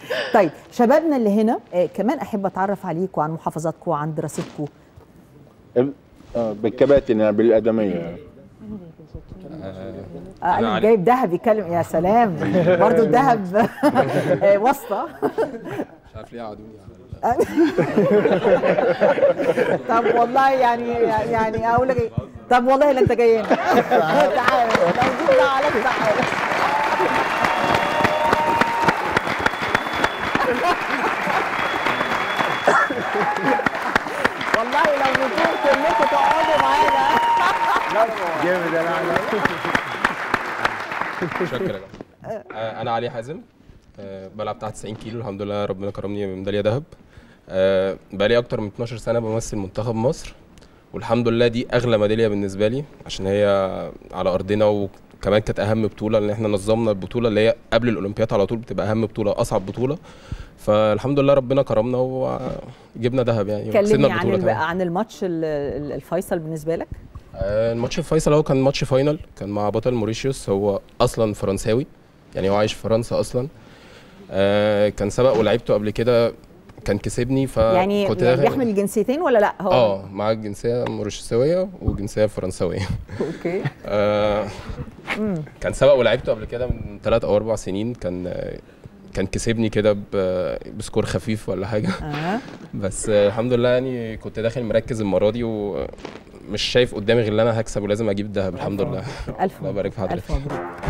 طيب شبابنا اللي هنا آه كمان احب اتعرف عليكم وعن محافظاتكم وعن دراستكم آه، بالكباتن يعني بالادميه آه انا جايب ذهب يتكلم يا سلام برضو الذهب آه واسطه مش عارف ليه قعدوني على طب والله يعني يعني اقول لك ايه طب والله لا انت جاي هنا تعالى لو جيت عليك تعالى والله لو نطور كلكم تقعدوا معانا جامد انا شكرا يا جماعه آه، انا علي حازم آه، بلعب تحت 90 كيلو الحمد لله ربنا كرمني بميداليه ذهب آه، بقالي اكتر من 12 سنه بمثل منتخب مصر والحمد لله دي اغلى ميداليه بالنسبه لي عشان هي على ارضنا وكمان كانت اهم بطوله لان احنا نظمنا البطوله اللي هي قبل الاولمبياد على طول بتبقى اهم بطوله اصعب بطوله فالحمد لله ربنا كرمنا وجبنا ذهب يعني كلمني وكسبنا عن البطوله الب- كمان عن الماتش ال- ال- الفيصل بالنسبه لك آه، الماتش الفيصل هو كان ماتش فاينل كان مع بطل موريشيوس هو اصلا فرنساوي يعني هو عايش في فرنسا اصلا آه، كان سبق ولعبته قبل كده كان كسبني ف يعني كنت يعني داخل- بيحمل الجنسيتين ولا لا هو اه معاه الجنسيه موريشيوسيه وجنسيه فرنسويه اوكي آه، كان سبق ولعبته قبل كده من ثلاث او اربع سنين كان آه، كان كسبني كده ب- بسكور خفيف ولا حاجه اه بس آه، الحمد لله يعني كنت داخل مركز المره دي ومش شايف قدامي غير ان انا هكسب ولازم اجيب الذهب الحمد لله الف الله يبارك في مبروك. حضرتك الف مبروك